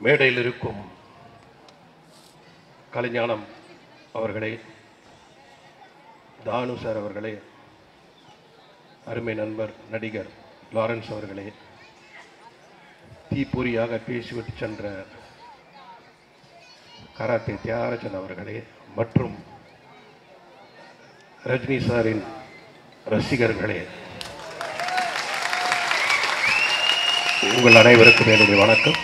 மேடையில் இருக்கும் கலைஞானம் அவர்களே தானு சார் அவர்களே அருமை நண்பர் நடிகர் லாரன்ஸ் அவர்களே தீப்பொறியாக பேசிவிட்டு சென்ற கராத்தே தியாகராஜன் அவர்களே மற்றும் ரஜினி சாரின் ரசிகர்களே உங்கள் அனைவருக்கும் என்னுடைய வணக்கம்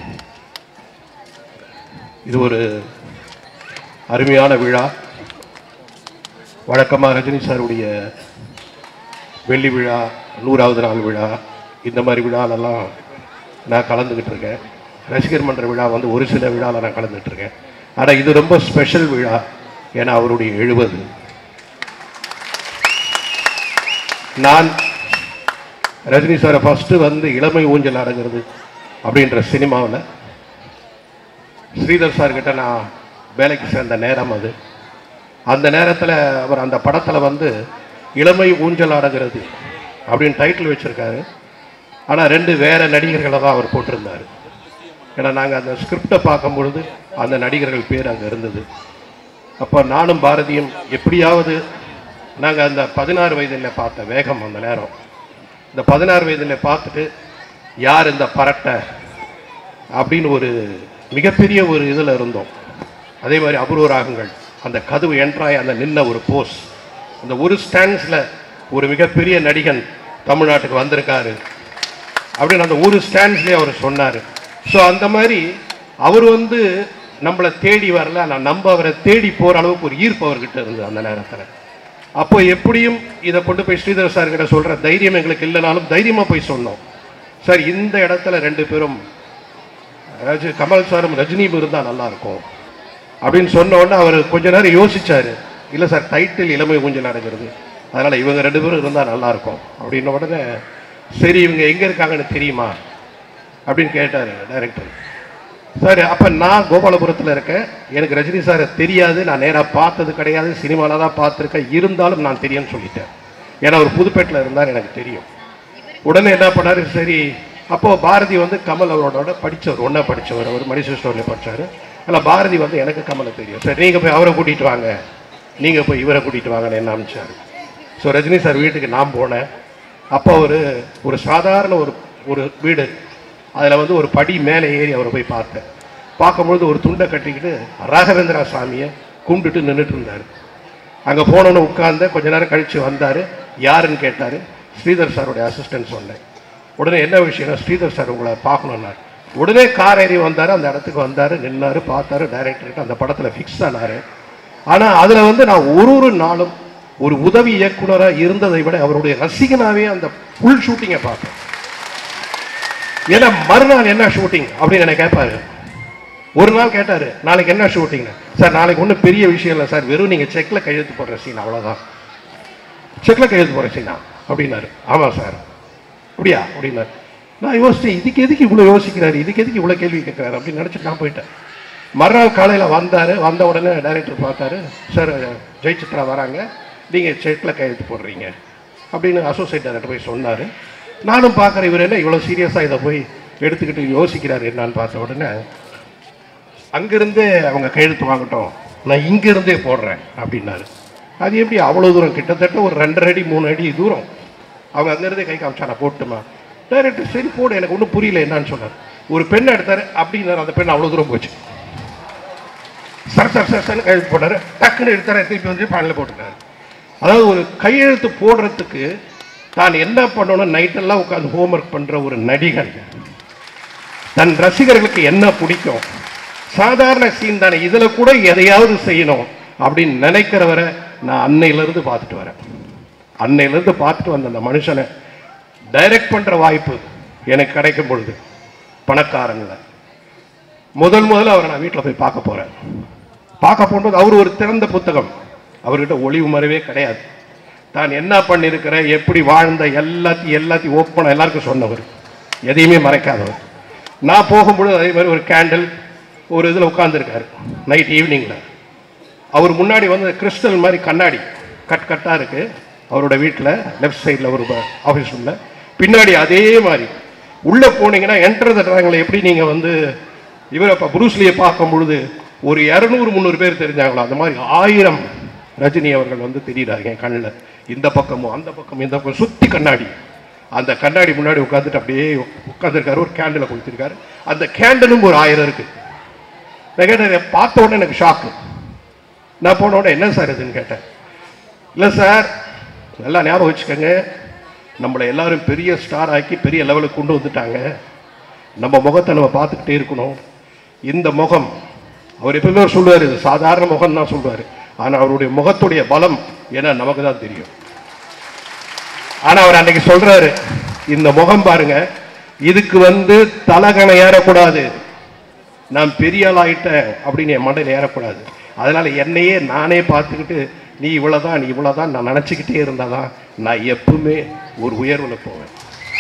இது ஒரு அருமையான விழா வழக்கமாக ரஜினி சாருடைய வெள்ளி விழா நூறாவது நாள் விழா இந்த மாதிரி விழாலெல்லாம் நான் கலந்துக்கிட்டு இருக்கேன் ரசிகர் மன்ற விழா வந்து ஒரு சில விழாவில் நான் கலந்துட்டு இருக்கேன் ஆனால் இது ரொம்ப ஸ்பெஷல் விழா ஏன்னா அவருடைய எழுபது நான் ரஜினி சாரை ஃபஸ்ட்டு வந்து இளமை ஊஞ்சல் அடங்குறது அப்படின்ற சினிமாவில் ஸ்ரீதர் சார் கிட்ட நான் வேலைக்கு சேர்ந்த நேரம் அது அந்த நேரத்தில் அவர் அந்த படத்தில் வந்து இளமை ஊஞ்சல் ஆடுகிறது அப்படின்னு டைட்டில் வச்சுருக்காரு ஆனால் ரெண்டு வேற நடிகர்களை தான் அவர் போட்டிருந்தார் ஏன்னா நாங்கள் அந்த ஸ்கிரிப்டை பார்க்கும்பொழுது அந்த நடிகர்கள் பேர் அங்கே இருந்தது அப்போ நானும் பாரதியும் எப்படியாவது நாங்கள் அந்த பதினாறு வயதில் பார்த்த வேகம் அந்த நேரம் இந்த பதினாறு வயதில் பார்த்துட்டு யார் இந்த பரட்டை அப்படின்னு ஒரு மிகப்பெரிய ஒரு இதில் இருந்தோம் அதே மாதிரி அபூர்வ ராகங்கள் அந்த கதவு என்ட்ராய் அந்த நின்ன ஒரு போஸ் அந்த ஒரு ஸ்டாண்ட்ஸில் ஒரு மிகப்பெரிய நடிகன் தமிழ்நாட்டுக்கு வந்திருக்காரு அப்படின்னு அந்த ஒரு ஸ்டாண்ட்ஸ்லேயே அவர் சொன்னார் ஸோ அந்த மாதிரி அவர் வந்து நம்மளை தேடி வரல ஆனால் நம்ம அவரை தேடி போகிற அளவுக்கு ஒரு ஈர்ப்பு அவர்கிட்ட இருந்தது அந்த நேரத்தில் அப்போ எப்படியும் இதை கொண்டு போய் ஸ்ரீதர் சார் கிட்ட சொல்கிற தைரியம் எங்களுக்கு இல்லைனாலும் தைரியமாக போய் சொன்னோம் சார் இந்த இடத்துல ரெண்டு பேரும் ரஜி கமல் சாரும் ரஜினியும் இருந்தால் நல்லா இருக்கும் அப்படின்னு சொன்ன உடனே அவர் கொஞ்ச நேரம் யோசிச்சாரு இல்லை சார் டைட்டில் இளமை ஊஞ்சல் நடக்கிறது அதனால் இவங்க ரெண்டு பேரும் இருந்தால் நல்லா இருக்கும் அப்படின்ன உடனே சரி இவங்க எங்கே இருக்காங்கன்னு தெரியுமா அப்படின்னு கேட்டார் டைரக்டர் சார் அப்போ நான் கோபாலபுரத்தில் இருக்கேன் எனக்கு ரஜினி சாரை தெரியாது நான் நேராக பார்த்தது கிடையாது சினிமாவில் தான் பார்த்துருக்கேன் இருந்தாலும் நான் தெரியும்னு சொல்லிட்டேன் ஏன்னா அவர் புதுப்பேட்டில் இருந்தார் எனக்கு தெரியும் உடனே என்ன பண்ணாரு சரி அப்போ பாரதி வந்து கமல் அவரோட படித்தவர் ஒன்றா படித்தவர் அவர் மணிஷ ஸ்டோரில் படித்தார் அதில் பாரதி வந்து எனக்கு கமலை தெரியும் சரி நீங்கள் போய் அவரை கூட்டிகிட்டு வாங்க நீங்கள் போய் இவரை கூட்டிகிட்டு வாங்கன்னு என்ன அனுப்பிச்சார் ஸோ ரஜினி சார் வீட்டுக்கு நான் போனேன் அப்போ ஒரு ஒரு சாதாரண ஒரு ஒரு வீடு அதில் வந்து ஒரு படி மேலே ஏறி அவரை போய் பார்த்தேன் பார்க்கும்பொழுது ஒரு துண்டை கட்டிக்கிட்டு ராகவேந்திரா சாமியை கும்பிட்டுட்டு நின்றுட்டு இருந்தார் அங்கே போனோன்னு உட்கார்ந்து கொஞ்ச நேரம் கழித்து வந்தார் யாருன்னு கேட்டார் ஸ்ரீதர் சாருடைய அசிஸ்டன்ட் சொன்னேன் உடனே என்ன விஷயம்னா ஸ்ரீதர் சார் உங்களை பார்க்கணுன்னார் உடனே கார் ஏறி வந்தார் அந்த இடத்துக்கு வந்தார் நின்னார் பார்த்தாரு டைரக்டர்கிட்ட அந்த படத்தில் ஃபிக்ஸ் ஆனார் ஆனால் அதில் வந்து நான் ஒரு ஒரு நாளும் ஒரு உதவி இயக்குனராக இருந்ததை விட அவருடைய ரசிகனாகவே அந்த ஃபுல் ஷூட்டிங்கை பார்த்தேன் ஏன்னா மறுநாள் என்ன ஷூட்டிங் அப்படின்னு என்ன கேட்பாரு ஒரு நாள் கேட்டார் நாளைக்கு என்ன ஷூட்டிங்னு சார் நாளைக்கு ஒன்றும் பெரிய விஷயம் இல்லை சார் வெறும் நீங்கள் செக்கில் கையெழுத்து போடுற சீன் அவ்வளோதான் செக்கில் கையெழுத்து போடுற சீனா அப்படின்னாரு ஆமாம் சார் அப்படியா அப்படின்னாரு நான் யோசிச்சேன் இதுக்கு எதுக்கு இவ்வளோ யோசிக்கிறாரு இதுக்கு எதுக்கு இவ்வளோ கேள்வி கேட்குறாரு அப்படின்னு நினச்சிட்டு நான் போயிட்டேன் மறுநாள் காலையில் வந்தார் வந்த உடனே டைரக்டர் பார்த்தாரு சார் ஜெயசித்ரா வராங்க நீங்கள் செக்கில் கையெழுத்து போடுறீங்க அப்படின்னு அசோசியேட் டைரக்டர் போய் சொன்னார் நானும் பார்க்குறேன் இவர் என்ன இவ்வளோ சீரியஸாக இதை போய் எடுத்துக்கிட்டு யோசிக்கிறாரு என்னான்னு பார்த்த உடனே அங்கிருந்தே அவங்க கையெழுத்து வாங்கட்டும் நான் இங்கிருந்தே போடுறேன் அப்படின்னாரு அது எப்படி அவ்வளோ தூரம் கிட்டத்தட்ட ஒரு ரெண்டரை அடி மூணு அடி தூரம் அவங்க அங்கேருந்தே கை காமிச்சா நான் போட்டுமா டைரக்டர் சரி போடு எனக்கு ஒன்றும் புரியல என்னன்னு சொன்னார் ஒரு பெண்ணை எடுத்தாரு அப்படின்னாரு அந்த பெண் அவ்வளோ தூரம் போச்சு சர சர சர சரன்னு கையெழுத்து போட்டாரு டக்குன்னு எடுத்தாரு திருப்பி வந்து பேனில் போட்டுட்டாரு அதாவது ஒரு கையெழுத்து போடுறதுக்கு தான் என்ன பண்ணணும் நைட்டெல்லாம் உட்காந்து ஹோம்ஒர்க் பண்ணுற ஒரு நடிகன் தன் ரசிகர்களுக்கு என்ன பிடிக்கும் சாதாரண சீன் தானே இதில் கூட எதையாவது செய்யணும் அப்படின்னு நினைக்கிறவரை நான் அன்னையிலேருந்து பார்த்துட்டு வரேன் அன்னையிலேருந்து பார்த்துட்டு வந்த அந்த மனுஷனை டைரக்ட் பண்ணுற வாய்ப்பு எனக்கு கிடைக்கும் பொழுது பணக்காரங்கள முதல் முதல்ல அவரை நான் வீட்டில் போய் பார்க்க போகிறேன் பார்க்க போகும்போது அவர் ஒரு திறந்த புத்தகம் அவர்கிட்ட ஒளிவு மறைவே கிடையாது தான் என்ன பண்ணியிருக்கிற எப்படி வாழ்ந்த எல்லாத்தையும் எல்லாத்தையும் ஓப்பனாக எல்லாருக்கும் சொன்னவர் எதையுமே மறைக்காதவர் நான் போகும்பொழுது அதே மாதிரி ஒரு கேண்டில் ஒரு இதில் உட்காந்துருக்காரு நைட் ஈவினிங்கில் அவர் முன்னாடி வந்து கிறிஸ்டல் மாதிரி கண்ணாடி கட் கட்டாக இருக்குது அவரோட வீட்டில் லெஃப்ட் சைடில் ஒரு ஆஃபீஸ் ரூமில் பின்னாடி அதே மாதிரி உள்ளே போனீங்கன்னா என்டர் த ட்ராங்கில் எப்படி நீங்கள் வந்து இவர் அப்போ புரூஸ்லியை பார்க்கும் பொழுது ஒரு இரநூறு முந்நூறு பேர் தெரிஞ்சாங்களா அந்த மாதிரி ஆயிரம் ரஜினி அவர்கள் வந்து தெரியுறாங்க என் கண்ணில் இந்த பக்கமும் அந்த பக்கமும் இந்த பக்கம் சுற்றி கண்ணாடி அந்த கண்ணாடி முன்னாடி உட்காந்துட்டு அப்படியே உட்காந்துருக்காரு ஒரு கேண்டிலை கொடுத்துருக்காரு அந்த கேண்டிலும் ஒரு ஆயிரம் இருக்கு நான் கேட்டேன் இதை பார்த்த உடனே எனக்கு ஷாக்கு நான் போன உடனே என்ன சார் இதுன்னு கேட்டேன் இல்லை சார் நல்லா ஞாபகம் வச்சுக்கோங்க நம்மளை எல்லாரும் பெரிய ஸ்டார் ஆக்கி பெரிய லெவலுக்கு கொண்டு வந்துட்டாங்க நம்ம முகத்தை நம்ம பார்த்துக்கிட்டே இருக்கணும் இந்த முகம் அவர் எப்பவுமே சொல்லுவார் இது சாதாரண முகம் தான் சொல்லுவார் ஆனால் அவருடைய முகத்துடைய பலம் ஏன்னா நமக்கு தான் தெரியும் ஆனா அவர் அன்னைக்கு சொல்றாரு இந்த முகம் பாருங்க இதுக்கு வந்து தலகணை ஏறக்கூடாது நான் பெரிய ஆள் ஆயிட்டேன் அப்படின்னு என் மண்டையில் ஏறக்கூடாது அதனால என்னையே நானே பார்த்துக்கிட்டு நீ இவ்வளவுதான் நீ இவ்வளவுதான் நான் நினச்சிக்கிட்டே இருந்தாதான் நான் எப்பவுமே ஒரு உயர்வுல போவேன்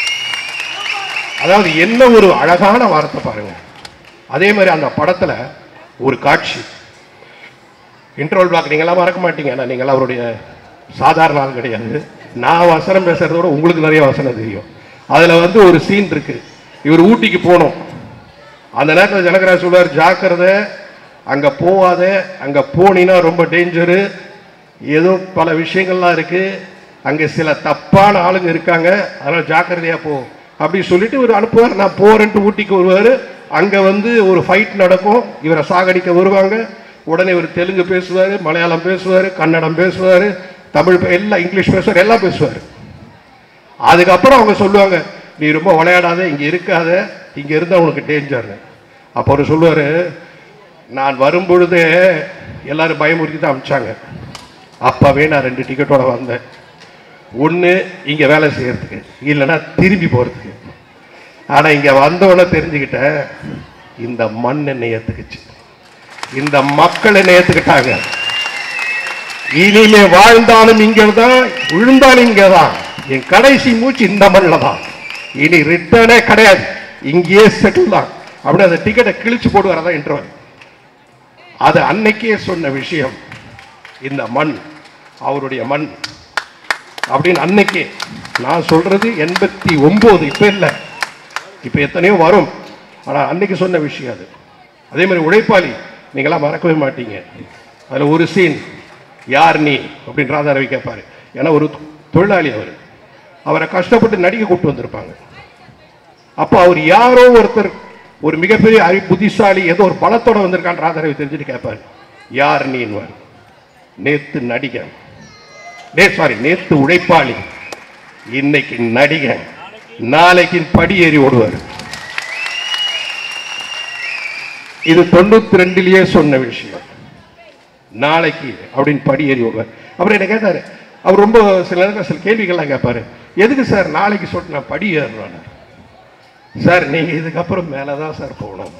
அதாவது என்ன ஒரு அழகான வார்த்தை பாருங்க அதே மாதிரி அந்த படத்துல ஒரு காட்சி இன்ட்ரோல் பிளாக் நீங்களாம் மறக்க மாட்டீங்க ஆனால் நீங்களாம் அவருடைய சாதாரண ஆள் கிடையாது நான் வசனம் பேசுறதோட உங்களுக்கு நிறைய வசனம் தெரியும் அதில் வந்து ஒரு சீன் இருக்கு இவர் ஊட்டிக்கு போகணும் அந்த நேரத்தில் ஜனகராஜ் சொல்வார் ஜாக்கிரதை அங்கே போகாத அங்கே போனீங்கன்னா ரொம்ப டேஞ்சரு ஏதோ பல விஷயங்கள்லாம் இருக்கு அங்கே சில தப்பான ஆளுங்க இருக்காங்க அதனால் ஜாக்கிரதையாக போ அப்படி சொல்லிட்டு இவர் அனுப்புவார் நான் போறேன்ட்டு ஊட்டிக்கு வருவார் அங்கே வந்து ஒரு ஃபைட் நடக்கும் இவரை சாகடிக்க வருவாங்க உடனே இவர் தெலுங்கு பேசுவார் மலையாளம் பேசுவார் கன்னடம் பேசுவார் தமிழ் பே- எல்லாம் இங்கிலீஷ் பேசுவார் எல்லாம் பேசுவார் அதுக்கப்புறம் அவங்க சொல்லுவாங்க நீ ரொம்ப விளையாடாத இங்கே இருக்காத இங்கே இருந்தால் உனக்கு டேஞ்சர்னு அப்போ அவர் சொல்லுவார் நான் வரும் பொழுதே எல்லாரும் பயமுறுத்தி தான் அமிச்சாங்க அப்போவே நான் ரெண்டு டிக்கெட்டோட வந்தேன் ஒன்று இங்கே வேலை செய்யறதுக்கு இல்லைன்னா திரும்பி போகிறதுக்கு ஆனால் இங்கே வந்தவொடனே தெரிஞ்சுக்கிட்டேன் இந்த மண் என்னை ஏற்றுக்குச்சு இந்த மக்கள் என்னை ஏற்றுக்கிட்டாங்க இனிமே வாழ்ந்தாலும் இங்கே தான் விழுந்தாலும் இங்கே தான் என் கடைசி மூச்சு இந்த மண்ணில் தான் இனி ரிட்டர்னே கிடையாது இங்கேயே செட்டில் தான் அப்படி அந்த டிக்கெட்டை கிழிச்சு போட்டு வரதான் இன்டர்வல் அது அன்னைக்கே சொன்ன விஷயம் இந்த மண் அவருடைய மண் அப்படின்னு அன்னைக்கே நான் சொல்றது எண்பத்தி ஒன்பது இப்ப இல்லை இப்ப எத்தனையோ வரும் ஆனா அன்னைக்கு சொன்ன விஷயம் அது அதே மாதிரி உழைப்பாளி நீங்களாம் மறக்கவே மாட்டீங்க அதுல ஒரு சீன் யார் நீ அப்படின்னு ராதாரவி கேட்பாரு ஏன்னா ஒரு தொழிலாளி அவர் அவரை கஷ்டப்பட்டு நடிக்க கூப்பிட்டு வந்திருப்பாங்க அப்போ அவர் யாரோ ஒருத்தர் ஒரு மிகப்பெரிய அறி புத்திசாலி ஏதோ ஒரு பலத்தோட வந்திருக்கான்னு ராதாரவி தெரிஞ்சுட்டு கேட்பாரு யார் நீன்வார் நேத்து நடிகன் நே சாரி நேத்து உழைப்பாளி இன்னைக்கு நடிகன் நாளைக்கு படி ஏறி ஓடுவார் இது தொண்ணூத்தி ரெண்டுலயே சொன்ன விஷயம் நாளைக்கு அப்படின்னு படி ஏறி ஓடுவார் அப்புறம் என்ன கேட்டாரு அவர் ரொம்ப சில நேரத்தில் சில கேள்விகள்லாம் கேட்பாரு எதுக்கு சார் நாளைக்கு சொல்லிட்டு நான் படி ஏறுறேன் சார் நீங்க இதுக்கப்புறம் மேலதான் சார் போகணும்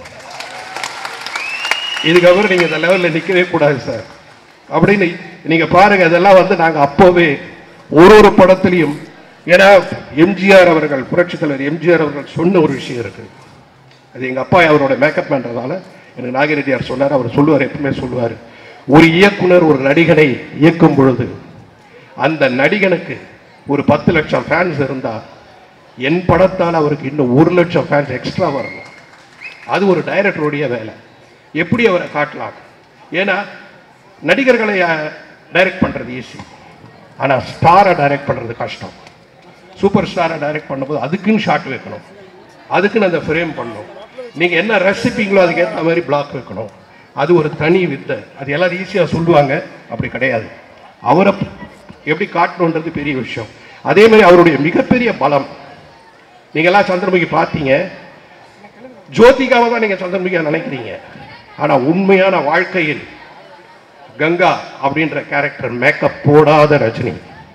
இதுக்கப்புறம் நீங்க இந்த லெவல்ல நிக்கவே கூடாது சார் அப்படின்னு நீங்க பாருங்க இதெல்லாம் வந்து நாங்க அப்போவே ஒரு ஒரு படத்திலையும் ஏன்னா எம்ஜிஆர் அவர்கள் புரட்சித் தலைவர் எம்ஜிஆர் அவர்கள் சொன்ன ஒரு விஷயம் இருக்கு அது எங்க அப்பா அவரோட மேக்கப் பண்றதால எனக்கு நாகிரெட்டியார் சொன்னார் அவர் சொல்லுவார் எப்பவுமே சொல்லுவார் ஒரு இயக்குனர் ஒரு நடிகனை இயக்கும் பொழுது அந்த நடிகனுக்கு ஒரு பத்து லட்சம் ஃபேன்ஸ் இருந்தா என் படத்தால் அவருக்கு இன்னும் ஒரு லட்சம் ஃபேன்ஸ் எக்ஸ்ட்ரா வரணும் அது ஒரு டைரக்டருடைய வேலை எப்படி அவரை காட்டலாம் ஏன்னா நடிகர்களை டைரக்ட் பண்றது ஈஸி ஆனா ஸ்டாரை டைரக்ட் பண்றது கஷ்டம் சூப்பர் ஸ்டாரை டைரக்ட் பண்ணும்போது அதுக்குன்னு ஷாட் வைக்கணும் அதுக்குன்னு அந்த ஃப்ரேம் பண்ணணும் நீங்க என்ன ரசிப்பீங்களோ அதுக்கு ஏற்ற மாதிரி பிளாக் வைக்கணும் அது ஒரு தனி வித்தை அது எல்லாரும் ஈஸியா சொல்லுவாங்க அப்படி கிடையாது அவரை எப்படி காட்டணுன்றது பெரிய விஷயம் அதே மாதிரி அவருடைய மிகப்பெரிய பலம் நீங்கெல்லாம் சந்திரமுகி பார்த்தீங்க ஜோதிகாவை தான் நீங்க சந்திரமுகியா நினைக்கிறீங்க ஆனா உண்மையான வாழ்க்கையில் கங்கா அப்படின்ற கேரக்டர் மேக்கப் போடாத ரஜினி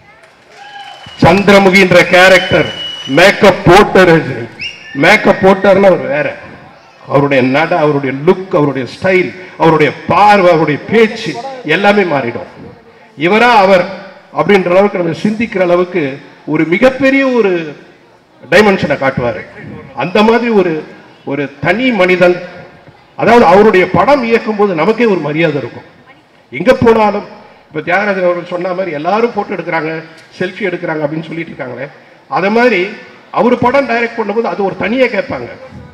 சந்திரமுகின்ற கேரக்டர் மேக்கப் போட்ட ரஜினி மேக்கப் போட்டார்னா அவர் வேற அவருடைய நட அவருடைய லுக் அவருடைய ஸ்டைல் அவருடைய பார்வை அவருடைய பேச்சு எல்லாமே மாறிடும் இவரா அவர் அப்படின்ற அளவுக்கு நம்ம சிந்திக்கிற அளவுக்கு ஒரு மிகப்பெரிய ஒரு டைமென்ஷனை காட்டுவாரு அந்த மாதிரி ஒரு ஒரு தனி மனிதன் அதாவது அவருடைய படம் இயக்கும் போது நமக்கே ஒரு மரியாதை இருக்கும் எங்க போனாலும் இப்ப தியாகராஜன் அவர்கள் சொன்ன மாதிரி எல்லாரும் போட்டோ எடுக்கிறாங்க செல்ஃபி எடுக்கிறாங்க அப்படின்னு சொல்லிட்டு இருக்காங்களே அதே மாதிரி அவர் படம் டைரக்ட் பண்ணும்போது அது ஒரு தனியா கேட்பாங்க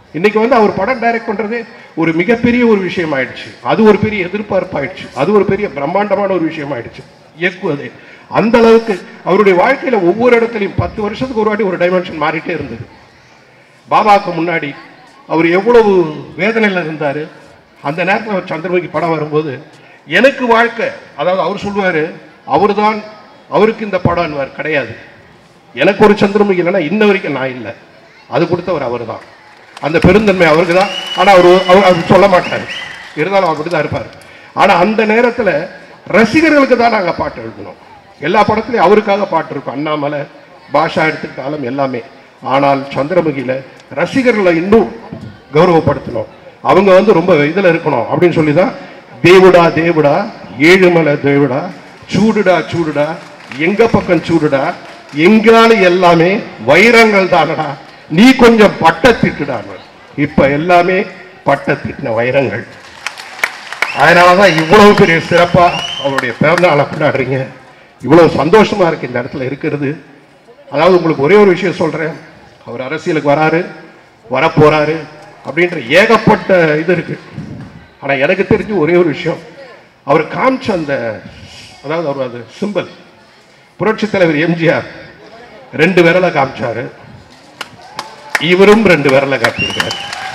இன்னைக்கு வந்து அவர் படம் டைரக்ட் பண்றதே ஒரு மிகப்பெரிய ஒரு விஷயம் ஆயிடுச்சு அது ஒரு பெரிய எதிர்பார்ப்பு ஆயிடுச்சு அது ஒரு பெரிய பிரம்மாண்டமான ஒரு விஷயம் ஆயிடுச்சு இயக்குவது அந்த அளவுக்கு அவருடைய வாழ்க்கையில ஒவ்வொரு இடத்துலையும் பத்து வருஷத்துக்கு ஒரு வாட்டி ஒரு டைமென்ஷன் மாறிட்டே இருந்தது பாபாவுக்கு முன்னாடி அவர் எவ்வளவு வேதனையில் இருந்தார் அந்த நேரத்தில் அவர் சந்திரமுகி படம் வரும்போது எனக்கு வாழ்க்கை அதாவது அவர் சொல்லுவார் அவர் தான் அவருக்கு இந்த படம்னுவார் கிடையாது எனக்கு ஒரு சந்திரமுகி இல்லைன்னா இன்ன வரைக்கும் நான் இல்லை அது கொடுத்தவர் அவர் தான் அந்த பெருந்தன்மை அவருக்கு தான் ஆனால் அவர் அவர் அவர் சொல்ல மாட்டார் இருந்தாலும் அப்படி தான் இருப்பார் ஆனால் அந்த நேரத்தில் ரசிகர்களுக்கு தான் நாங்கள் பாட்டு எழுதணும் எல்லா படத்துலையும் அவருக்காக பாட்டு இருக்கும் அண்ணாமலை பாஷா எடுத்துக்கிட்டாலும் எல்லாமே ஆனால் சந்திரமுகியில் ரசிகர்களை இன்னும் கௌரவப்படுத்தணும் அவங்க வந்து ரொம்ப இதில் இருக்கணும் அப்படின்னு சொல்லி தான் தேவுடா தேவுடா ஏழுமலை தேவுடா சூடுடா சூடுடா எங்க பக்கம் சூடுடா எங்கால எல்லாமே வைரங்கள் தானடா நீ கொஞ்சம் பட்டை திட்டுடான்னு இப்ப எல்லாமே பட்டை திட்டின வைரங்கள் அதனாலதான் இவ்வளவு பெரிய சிறப்பா அவருடைய பிறந்தநாளை கொண்டாடுறீங்க இவ்வளவு சந்தோஷமா இருக்கு இந்த இடத்துல இருக்கிறது அதாவது உங்களுக்கு ஒரே ஒரு விஷயம் சொல்றேன் அவர் அரசியலுக்கு வராரு வரப்போறாரு அப்படின்ற ஏகப்பட்ட இது இருக்கு ஆனா எனக்கு தெரிஞ்சு ஒரே ஒரு விஷயம் அவர் காமிச்ச அந்த அதாவது அவர் அது சிம்பல் புரட்சி தலைவர் எம்ஜிஆர் ரெண்டு விரலை காமிச்சாரு இவரும் ரெண்டு விரலை காட்டியிருக்காரு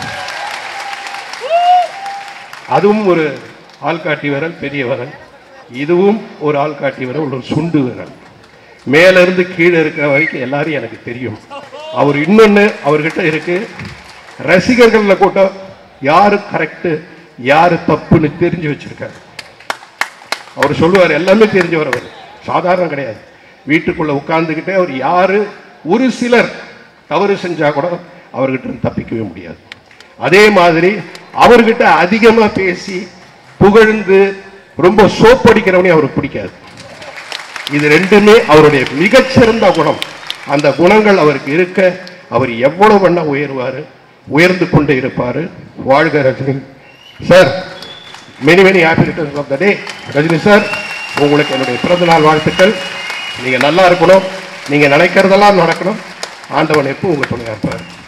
அதுவும் ஒரு ஆள்காட்டி விரல் பெரிய விரல் இதுவும் ஒரு ஆள்காட்டி விரல் ஒரு சுண்டு விரல் மேல இருந்து கீழே இருக்கிற வரைக்கும் எல்லாரும் எனக்கு தெரியும் அவர் இன்னொன்னு அவர்கிட்ட இருக்கு ரசிகர்கள்ல கூட யாரு கரெக்ட் யாரு தப்புன்னு தெரிஞ்சு வச்சிருக்காரு அவர் சொல்லுவார் எல்லாமே தெரிஞ்சவர் அவர் சாதாரணம் கிடையாது வீட்டுக்குள்ள உட்கார்ந்துக்கிட்டே அவர் யாரு ஒரு சிலர் தவறு செஞ்சா கூட அவர்கிட்ட இருந்து தப்பிக்கவே முடியாது அதே மாதிரி அவர்கிட்ட அதிகமா பேசி புகழ்ந்து ரொம்ப சோப்படிக்கிறவனே அவருக்கு பிடிக்காது இது ரெண்டுமே அவருடைய மிகச்சிறந்த குணம் அந்த குணங்கள் அவருக்கு இருக்க அவர் எவ்வளவு வேணா உயர்வாரு உயர்ந்து கொண்டே இருப்பாரு வாழ்க Rajini sir many many happy returns of the day Rajini sir உங்களுக்கு என்னுடைய பிறந்த நாள் வாழ்த்துக்கள் நீங்க நல்லா இருக்கணும் நீங்க நினைக்கிறதெல்லாம் நடக்கணும் ஆண்டவன் எப்போ உங்க துணையா இருப்பார்